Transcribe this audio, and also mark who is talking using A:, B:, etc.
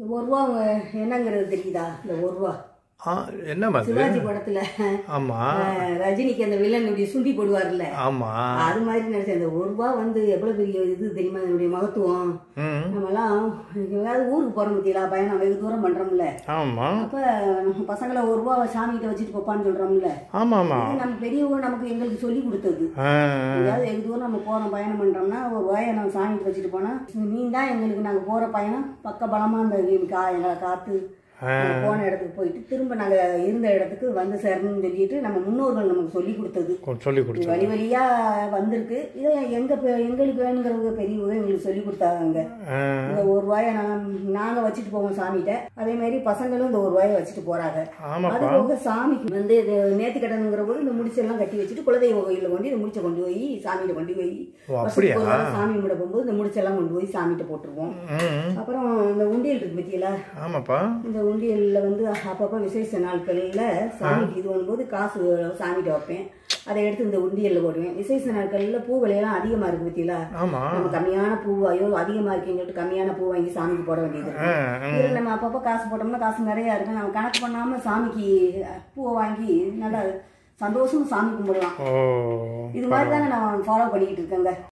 A: இந்த ஒரு ரூபா அவங்க என்னங்கிறது தெரியுதா இந்த ஒரு ரூபா
B: ஆ என்னம்மா அது
A: சிவாஜி படத்துல
B: ஆமா
A: அஹ், ரஜினிக்கு அந்த வில்லன் இப்படி சுண்டி போடுவார்ல
B: ஆமா
A: அது மாதிரி நினைச்சேன் இந்த ஒரு ரூபா வந்து எவ்வளவு பெரிய இது தெரியுமா இதனுடைய மகத்துவம்
B: ம்
A: நம்மலாம் எங்கேயாவது ஊருக்கு போறோம் பத்தியா பயணம் வெகு தூரம் பண்றோம்ல
B: ஆமா
A: அப்ப நம்ம பசங்களை ஒரு ரூபா சாமிகிட்ட வச்சுட்டு போப்பான்னு சொல்றோம்ல
B: ஆமா ஆமா
A: இது நம்ம பெரியவங்க நமக்கு எங்களுக்கு சொல்லி கொடுத்தது
B: ஆ,
A: எங்கேயாவது வெகு தூரம் நம்ம போறோம் பயணம் பண்றோம்னா ஒரு ரூபாயை நம்ம சாமிகிட்ட வச்சுட்டு போனா நீ தான் எங்களுக்கு நாங்க போற பயணம் பக்க பலமா அந்த கா எங்களை காத்து நாங்க போன இடத்துக்கு போயிட்டு திரும்ப நாங்க இருந்த இடத்துக்கு வந்து சேரணும்னு சொல்லிட்டு நம்ம முன்னோர்கள் நமக்கு சொல்லி கொடுத்தது
B: கொ- சொல்லி
A: இது
B: கொடுத்து
A: வழி வழியா வந்திருக்கு இதை எங்க பெ- எங்களுக்கு வேணுங்கிறவங்க பெரியவங்க எங்களுக்கு சொல்லி கொடுத்தாங்க
B: ஆ,
A: இந்த ஒரு ரூபாயை நான் நாங்க வச்சுட்டு போவோம் சாமிகிட்ட அதே மாதிரி பசங்களும் இந்த ஒரு ரூபாயை வச்சுட்டு போறாங்க
B: ஆமாப்பா
A: அது போக சாமிக்கு வந்து இது நேர்த்தி கட்டணுங்கிற போது இந்த முடிச்செல்லாம் கட்டி வச்சுட்டு குலதெய்வ கோயிலில் கொண்டு இந்த முடிச்சை கொண்டு போய் சாமிகிட்ட கொண்டு போய்
B: ஓ,
A: வருஷத்துக்கு
B: அப்படியா?
A: ஒரு தடவை சாமி கும்பிட போகும்போது இந்த முடிச்செல்லாம் கொண்டு போய் சாமிகிட்ட போட்டுருவோம்
B: ம்
A: அப்புறம் இந்த உண்டியல் இருக்கு பத்தியில
B: ஆமாப்பா
A: இந்த உண்டியல்ல வந்து அப்பப்போ விசேஷ நாட்களில் சாமிக்கு இது பண்ணும்போது காசு சாமிகிட்ட வைப்பேன் அதை எடுத்து இந்த உண்டியல்ல போடுவேன் விசேஷ நாட்களில் பூ விலையெல்லாம் அதிகமா இருக்கு பத்தியில
B: ஆமா
A: நம்ம கம்மியான பூ ஐயோ அதிகமா இருக்குன்னு கம்மியான பூ வாங்கி சாமிக்கு போட வேண்டியது இருக்கு.
B: ஆ, ஆ.
A: இதுல நம்ம அப்பப்போ காசு போட்டோம்னா காசு நிறைய இருக்கு நம்ம கணக்கு பண்ணாம சாமிக்கு பூவை வாங்கி நல்லா சந்தோஷமா சாமி கும்பிடலாம்
B: ஓ
A: இது மாதிரி தாங்க நான் ஃபாலோ பண்ணிக்கிட்டு இருக்கேங்க